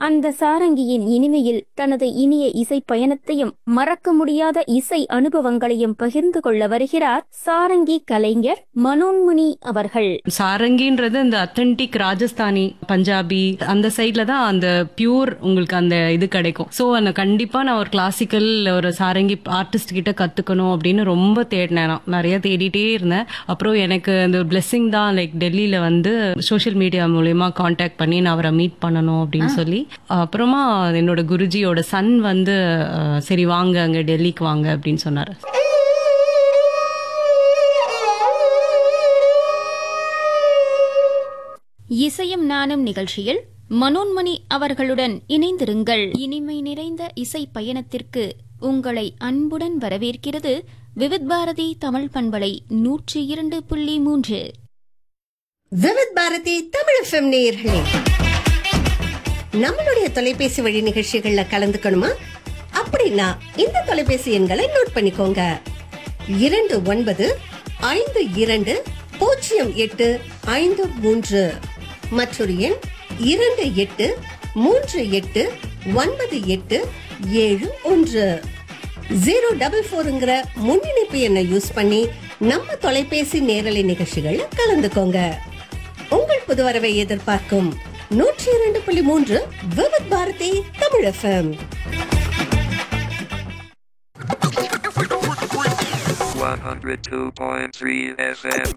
அந்த சாரங்கியின் இனிமையில் தனது இனிய இசை பயணத்தையும் மறக்க முடியாத இசை அனுபவங்களையும் பகிர்ந்து கொள்ள வருகிறார் சாரங்கி கலைஞர் மனோன்முனி அவர்கள் சாரங்கின்றது இந்த அத்தன்டிக் ராஜஸ்தானி பஞ்சாபி அந்த சைட்ல தான் அந்த பியூர் உங்களுக்கு அந்த இது கிடைக்கும் சோ அந்த கண்டிப்பா நான் ஒரு கிளாசிக்கல் ஒரு சாரங்கி ஆர்டிஸ்ட் கிட்ட கத்துக்கணும் அப்படின்னு ரொம்ப தேடினேன் நான் நிறைய தேடிட்டே இருந்தேன் அப்புறம் எனக்கு அந்த பிளெஸிங் தான் லைக் டெல்லியில வந்து சோஷியல் மீடியா மூலயமா காண்டாக்ட் பண்ணி நான் அவரை மீட் பண்ணணும் அப்படின்னு சொல்லி அப்புறமா என்னோட குருஜியோட சன் வந்து அஹ், சரி வாங்க அங்க டெல்லிக்கு வாங்க அப்படின்னு சொன்னாரு இசையும் நானும் நிகழ்ச்சியில் மனோன்மணி அவர்களுடன் இணைந்திருங்கள் இனிமை நிறைந்த இசை பயணத்திற்கு உங்களை அன்புடன் வரவேற்கிறது விவித் பாரதி தமிழ் பண்பலை நூற்றி இரண்டு புள்ளி மூன்று விவித் பாரதி தமிழ் எஃப்எம் நேயர்களே நம்மளுடைய தொலைபேசி வழி நிகழ்ச்சிகள்ல கலந்துக்கணுமா அப்படின்னா இந்த தொலைபேசி எண்களை நோட் பண்ணிக்கோங்க இரண்டு ஒன்பது ஐந்து இரண்டு பூஜ்ஜியம் எட்டு ஐந்து மூன்று மற்றொரு எண் இரண்டு எட்டு மூன்று எட்டு ஒன்பது எட்டு ஏழு ஒன்று ஜீரோ டபுள் ஃபோருங்கிற முன்னிணைப்பு எண்ணை யூஸ் பண்ணி நம்ம தொலைபேசி நேரலை நிகழ்ச்சிகள்ல கலந்துக்கோங்க உங்கள் புது வரவை எதிர்பார்க்கும் நூற்றி இரண்டு புள்ளி மூன்று விவித் பாரதி தமிழ் எஃப்எம் 102.3 FM.